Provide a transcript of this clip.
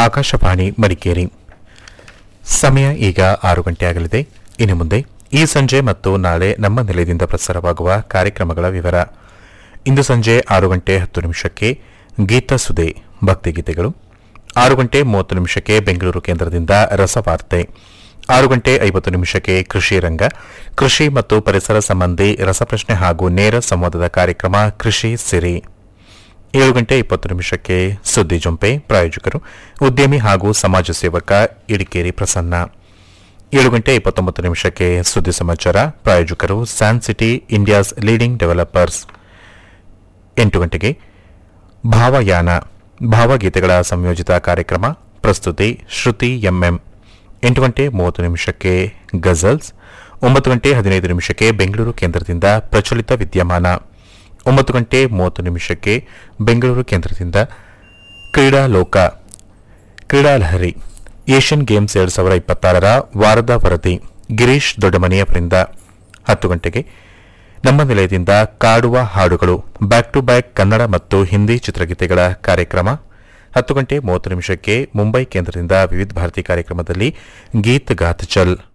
ಆಕಾಶವಾಣಿ ಮಡಿಕೇರಿ ಸಮಯ ಈಗ ಆರು ಗಂಟೆ ಆಗಲಿದೆ ಇನ್ನು ಮುಂದೆ ಈ ಸಂಜೆ ಮತ್ತು ನಾಳೆ ನಮ್ಮ ನಿಲಯದಿಂದ ಪ್ರಸಾರವಾಗುವ ಕಾರ್ಯಕ್ರಮಗಳ ವಿವರ ಇಂದು ಸಂಜೆ ಆರು ಗಂಟೆ ಹತ್ತು ನಿಮಿಷಕ್ಕೆ ಗೀತಸುದೆ ಭಕ್ತಿಗೀತೆಗಳು ಆರು ಗಂಟೆ ಮೂವತ್ತು ನಿಮಿಷಕ್ಕೆ ಬೆಂಗಳೂರು ಕೇಂದ್ರದಿಂದ ರಸವಾರ್ತೆ ಆರು ಗಂಟೆ ಐವತ್ತು ನಿಮಿಷಕ್ಕೆ ಕೃಷಿ ರಂಗ ಕೃಷಿ ಮತ್ತು ಪರಿಸರ ಸಂಬಂಧಿ ರಸಪ್ರಶ್ನೆ ಹಾಗೂ ನೇರ ಸಂವಾದದ ಕಾರ್ಯಕ್ರಮ ಕೃಷಿ ಸಿರಿ ಏಳು ಗಂಟೆ ಇಪ್ಪತ್ತು ನಿಮಿಷಕ್ಕೆ ಸುದ್ದಿ ಜೊಂಪೆ ಪ್ರಾಯೋಜಕರು ಉದ್ಯಮಿ ಹಾಗೂ ಸಮಾಜ ಸೇವಕ ಇಡಿಕೇರಿ ಪ್ರಸನ್ನ ಏಳು ಗಂಟೆ ಇಪ್ಪತ್ತೊಂಬತ್ತು ನಿಮಿಷಕ್ಕೆ ಸುದ್ದಿ ಸಮಾಚಾರ ಪ್ರಾಯೋಜಕರು San City India's leading developers ಎಂಟು ಗಂಟೆಗೆ ಭಾವಯಾನ ಭಾವಗೀತೆಗಳ ಸಂಯೋಜಿತ ಕಾರ್ಯಕ್ರಮ ಪ್ರಸ್ತುತಿ ಶ್ರುತಿ ಎಂಎಂ ಎಂಟು ಗಂಟೆ ಮೂವತ್ತು ನಿಮಿಷಕ್ಕೆ ಗಜಲ್ಸ್ ಒಂಬತ್ತು ಗಂಟೆ ಹದಿನೈದು ನಿಮಿಷಕ್ಕೆ ಬೆಂಗಳೂರು ಕೇಂದ್ರದಿಂದ ಪ್ರಚಲಿತ ವಿದ್ಯಮಾನ ಒಂಬತ್ತು ಗಂಟೆ ಮೂವತ್ತು ನಿಮಿಷಕ್ಕೆ ಬೆಂಗಳೂರು ಕೇಂದ್ರದಿಂದ ಕ್ರೀಡಾ ಲೋಕ ಕ್ರೀಡಾ ಲಹರಿ ಏಷ್ಯನ್ ಗೇಮ್ಸ್ ಎರಡ್ ಸಾವಿರದ ಇಪ್ಪತ್ತಾರರ ವಾರದ ವರದಿ ಗಿರೀಶ್ ದೊಡ್ಡಮನೆಯವರಿಂದ ಹತ್ತು ಗಂಟೆಗೆ ನಮ್ಮ ನಿಲಯದಿಂದ ಕಾಡುವ ಹಾಡುಗಳು ಬ್ಯಾಕ್ ಟು ಬ್ಯಾಕ್ ಕನ್ನಡ ಮತ್ತು ಹಿಂದಿ ಚಿತ್ರಗೀತೆಗಳ ಕಾರ್ಯಕ್ರಮ ಹತ್ತು ಗಂಟೆ ಮೂವತ್ತು ನಿಮಿಷಕ್ಕೆ ಮುಂಬೈ ಕೇಂದ್ರದಿಂದ ವಿವಿಧ ಭಾರತಿ ಕಾರ್ಯಕ್ರಮದಲ್ಲಿ ಗೀತ್ ಗಾತ್ ಚಲ್